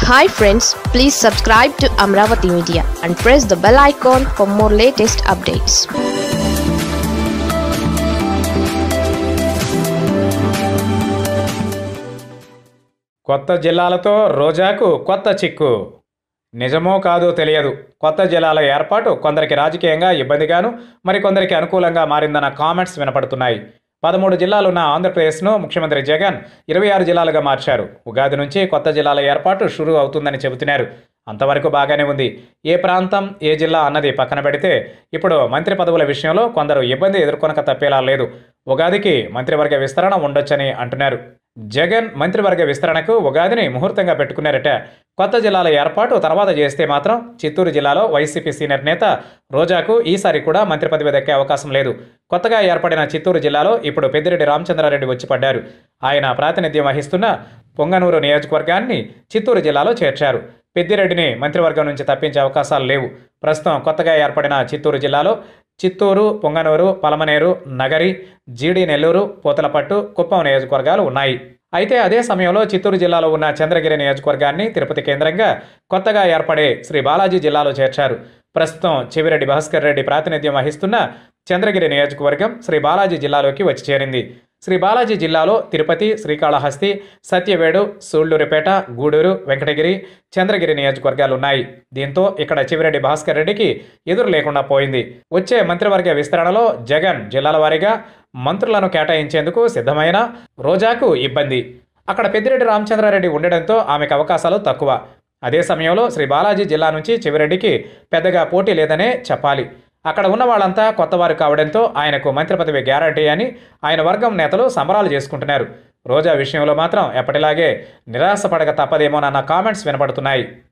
hi friends please subscribe to Amaravati media and press the bell icon for more latest updates కొత్త జిల్లాలతో రోజాకు కొత్త చిక్కు నిజమో కాదో తెలియదు కొత్త జిల్లాల ఏర్పాటు కొందరికి రాజకీయంగా ఇబ్బందిగాను మరికొందరికి అనుకూలంగా మారిందన్న కామెంట్స్ వినపడుతున్నాయి పదమూడు జిల్లాలున్న ఆంధ్రప్రదేశ్ను ముఖ్యమంత్రి జగన్ ఇరవై ఆరు జిల్లాలుగా మార్చారు ఉగాది నుంచి కొత్త జిల్లాల ఏర్పాటు షురూ అవుతుందని చెబుతున్నారు అంతవరకు బాగానే ఉంది ఏ ప్రాంతం ఏ జిల్లా అన్నది పక్కన పెడితే ఇప్పుడు మంత్రి పదవుల విషయంలో కొందరు ఇబ్బంది ఎదుర్కొనక తప్పేలా లేదు ఉగాదికి మంత్రివర్గ విస్తరణ ఉండొచ్చని అంటున్నారు జగన్ మంత్రివర్గ విస్తరణకు ఉగాదిని ముహూర్తంగా పెట్టుకున్నారట కొత్త జిల్లాల ఏర్పాటు తర్వాత చేస్తే మాత్రం చిత్తూరు జిల్లాలో వైసీపీ సీనియర్ నేత రోజాకు ఈసారి కూడా మంత్రి పదవి దక్కే అవకాశం లేదు కొత్తగా ఏర్పడిన చిత్తూరు జిల్లాలో ఇప్పుడు పెద్దిరెడ్డి రామచంద్రారెడ్డి వచ్చి పడ్డారు ఆయన ప్రాతినిధ్యం వహిస్తున్న పొంగనూరు నియోజకవర్గాన్ని చిత్తూరు జిల్లాలో చేర్చారు పెద్దిరెడ్డిని మంత్రివర్గం నుంచి తప్పించే అవకాశాలు లేవు ప్రస్తుతం కొత్తగా ఏర్పడిన చిత్తూరు జిల్లాలో చిత్తూరు పొంగనూరు పలమనేరు నగరి జీడి నెల్లూరు పూతలపట్టు కుప్పం నియోజకవర్గాలు ఉన్నాయి అయితే అదే సమయంలో చిత్తూరు జిల్లాలో ఉన్న చంద్రగిరి నియోజకవర్గాన్ని తిరుపతి కేంద్రంగా కొత్తగా ఏర్పడే శ్రీ బాలాజీ జిల్లాలో చేర్చారు ప్రస్తుతం చెవిరెడ్డి భాస్కర్ రెడ్డి ప్రాతినిధ్యం వహిస్తున్న చంద్రగిరి నియోజకవర్గం శ్రీ బాలాజీ జిల్లాలోకి వచ్చి చేరింది శ్రీ బాలాజీ జిల్లాలో తిరుపతి శ్రీకాళహస్తి సత్యవేడు సూళ్లూరిపేట గూడూరు వెంకటగిరి చంద్రగిరి నియోజకవర్గాలు ఉన్నాయి దీంతో ఇక్కడ చివిరెడ్డి భాస్కర్ రెడ్డికి ఎదురు లేకుండా పోయింది వచ్చే మంత్రివర్గ విస్తరణలో జగన్ జిల్లాల వారీగా మంత్రులను కేటాయించేందుకు సిద్ధమైన రోజాకు ఇబ్బంది అక్కడ పెద్దిరెడ్డి రామచంద్రారెడ్డి ఉండడంతో ఆమెకు అవకాశాలు తక్కువ అదే సమయంలో శ్రీ బాలాజీ జిల్లా నుంచి చివిరెడ్డికి పెద్దగా పోటీ లేదనే చెప్పాలి అక్కడ ఉన్న వాళ్ళంతా కొత్తవారు కావడంతో ఆయనకు మంత్రి పదవి గ్యారంటీ అని ఆయన వర్గం నేతలు సంబరాలు చేసుకుంటున్నారు రోజా విషయంలో మాత్రం ఎప్పటిలాగే నిరాశపడక తప్పదేమోనన్న కామెంట్స్ వినపడుతున్నాయి